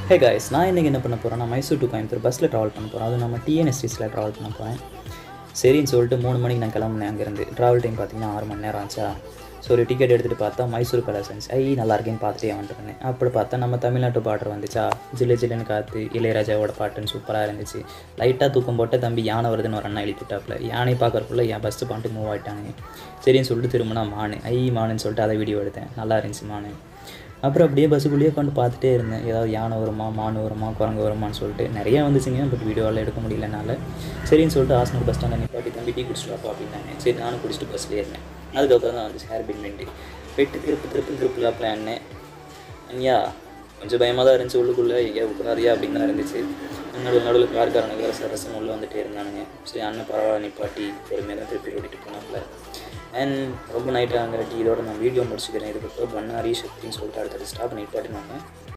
hey guys நான் இன்றைக்கி என்ன பண்ண போகிறேன் நான் மைசூர் டு கோயம்புத்தூர் பஸ்ஸில் ட்ராவல் பண்ண போகிறேன் அது நம்ம டிஎன்எஸ்டிஸில் ட்ராவல் பண்ண போகிறேன் சரின்னு சொல்லிட்டு மூணு மணிக்கு நான் கிளம்புனேன் அங்கேருந்து ட்ராவல் டைம் பார்த்தீங்கன்னா ஆறு மணி நேரம் ஆச்சா ஸோ ஒரு டிக்கெட் எடுத்துகிட்டு பார்த்தா மைசூர் பேலஸ் இருந்துச்சு ஐ நல்லா இருக்கேன்னு பார்த்துட்டே வந்துருந்தேன் அப்படி பார்த்தா நம்ம தமிழ்நாட்டு பாட்டு வந்துச்சா ஜில்லு ஜில்லுன்னு காற்று இளையராஜாவோட பாட்டுன்னு சூப்பராக இருந்துச்சு லைட்டாக தூக்கம் போட்டு தம்பி யானை வருதுன்னு ஒரு அண்ணா எழுப்பிட்டாப்புல யானை பார்க்கறக்குள்ள என் பஸ்ஸு பாட்டு மூவ் ஆகிட்டானுங்க சரின்னு சொல்லிட்டு திரும்பினா மானு ஐ மானுன்னு சொல்லிட்டு அதை வீடியோ எடுத்தேன் நல்லா இருந்துச்சு மானு அப்புறம் அப்படியே பஸ்ஸுக்குள்ளேயே உட்காந்து பார்த்துட்டே இருந்தேன் ஏதாவது யானை வருமா மான் வருமா குரங்கு வருமான்னு சொல்லிட்டு நிறைய வந்துச்சுங்க பட் வீடியோவில் எடுக்க முடியலனால சரின்னு சொல்லிட்டு ஆசனூர் பஸ் ஸ்டாண்டில் நிப்பாட்டி தம்பி டீ குடிச்சிட்டு வாப்பா அப்படின்னாங்க சரி நானும் குடிச்சிட்டு பஸ்ஸில் ஏறினேன் அதுக்கப்புறம் தான் வந்துச்சு ஹேர் பின் வெண்டி வெட்டு திருப்பு திருப்பு திருப்புலா பிளான்னு ஐயா கொஞ்சம் பயமாக தான் இருந்துச்சு உள்ளுக்குள்ளே எங்கேயா உட்காரியா அப்படின்னு தான் இருந்துச்சு நடுவில் நடுவில் கார்காரனுக்கு வேறு சரசன் உள்ளே வந்துட்டே இருந்தானுங்க சரி அண்ணன் பரவாயில்ல நிப்பாட்டி பொறுமையாக தான் திருப்பி ஓட்டிட்டு போனாப்புல அண்ட் ரொம்ப நைட் ஆங்காட்டி இதோட நான் வீடியோ முடிச்சுக்கிறேன் இதுக்கப்புறம் பண்ணாரி சக்தின்னு சொல்லிட்டு அடுத்தது ஸ்டாப் நிப்பாட்டினாங்க